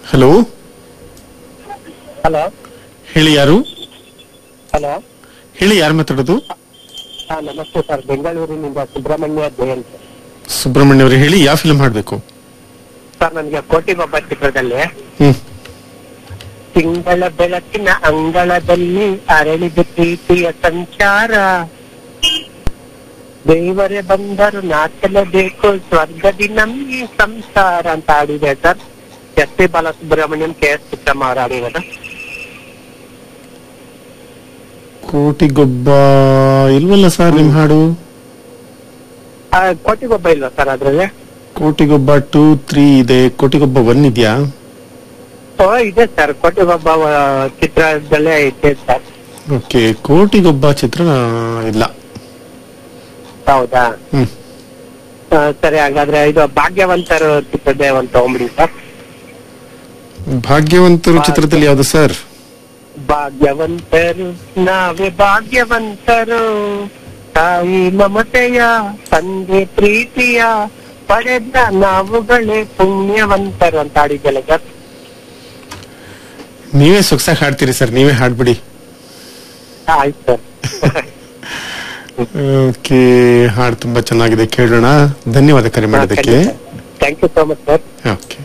hello hello ಹೇಳಿ ಯಾರು hello ಹೇಳಿ ಯಾರು ಮಾತಾಡೋದು ಹಾ ನಮಸ್ತೆ ಸರ್ ಬೆಂಗಳೂರಿನಿಂದ ಸುಬ್ರಹ್ಮಣ್ಯ ಜಯಂತ್ ಸುಬ್ರಹ್ಮಣ್ಯ ಅವರು ಹೇಳಿ ಯಾವ ಫಿಲ್ಮ್ ಹಾಡ್ಬೇಕು ಸರ್ ನನಗೆ ಕೋಟಿಗೊಬ್ಬ ಚಿತ್ರದಲ್ಲಿ ಹ್ಮ್ ತಿಂಗಳ ಬೆಳಕಿನ ಅಂಗಳದಲ್ಲಿ ಅರಳಿದ ಪ್ರೀತಿಯ ಸಂಚಾರ ದೇವರೇ ಬಂದರು ನಾಚಲೇಬೇಕು ಸ್ವರ್ಗದಿ ನಮ್ಗೆ ಸಂಸಾರ ಅಂತ ಹಾಡಿದೆ sir S P Balasubrahmanyam K S ಚಿತ್ರಮ್ಮ ಅವರು ಹಾಡಿರೋದು ಕೋಟಿಗೊಬ್ಬ ಇಲ್ವಲ್ಲ ಸರ್ ನಿಮ್ ಹಾಡು ಆ, ಕೋಟಿಗೊಬ್ಬ ಇಲ್ವಾ ಸರ್ ಅದ್ರಲ್ಲಿ ಕೋಟಿಗೊಬ್ಬ ಟೂ ತ್ರೀ ಇದೆ ಕೋಟಿಗೊಬ್ಬ ಒನ್ ಇದೆಯಾ ಓ ಇದೆ ಸರ್ ಕೋಟಿಗೊಬ್ಬ ಆ, ಚಿತ್ರದಲ್ಲೇ ಇದೆ ಸರ್ ಓಕೆ ಕೋಟಿಗೊಬ್ಬ ಚಿತ್ರ ಇಲ್ಲ ಹೌದಾ ಹ್ಮ್ ಆ, ಸರಿ ಹಾಗಾದ್ರೆ ಇದು ಭಾಗ್ಯವಂತರು ಚಿತ್ರದೇ ಒಂದು ತಗೊಂಬಿಡಿ ಸರ್ ಭಾಗ್ಯವಂತರು ಚಿತ್ರದಲ್ಲಿ ಯಾವ್ದು ಸರ್ ಭಾಗ್ಯವಂತರು ನಾವೇ ಭಾಗ್ಯವಂತರು ತಾಯಿ ಮಮತೆಯ ತಂದೆ ಪ್ರೀತಿಯ ಪಡೆದ ನಾವುಗಳೇ ಪುಣ್ಯವಂತರು ಅಂತ ಆಡಿದ್ದಲ್ಲ ಸರ್ ನೀವೇ ಸೊಗಸಾಗಿ ಹಾಡ್ತೀರಿ ಸರ್ ನೀವೇ ಹಾಡ್ಬಿಡಿ ಆಯ್ತು ಸರ್ ಓಕೆ ಹಾಡು ತುಂಬಾ ಚೆನ್ನಾಗಿದೆ ಕೇಳೋಣ ಧನ್ಯವಾದ ಕರೆ ಮಾಡೋದಕ್ಕೆ thank you so much sir okay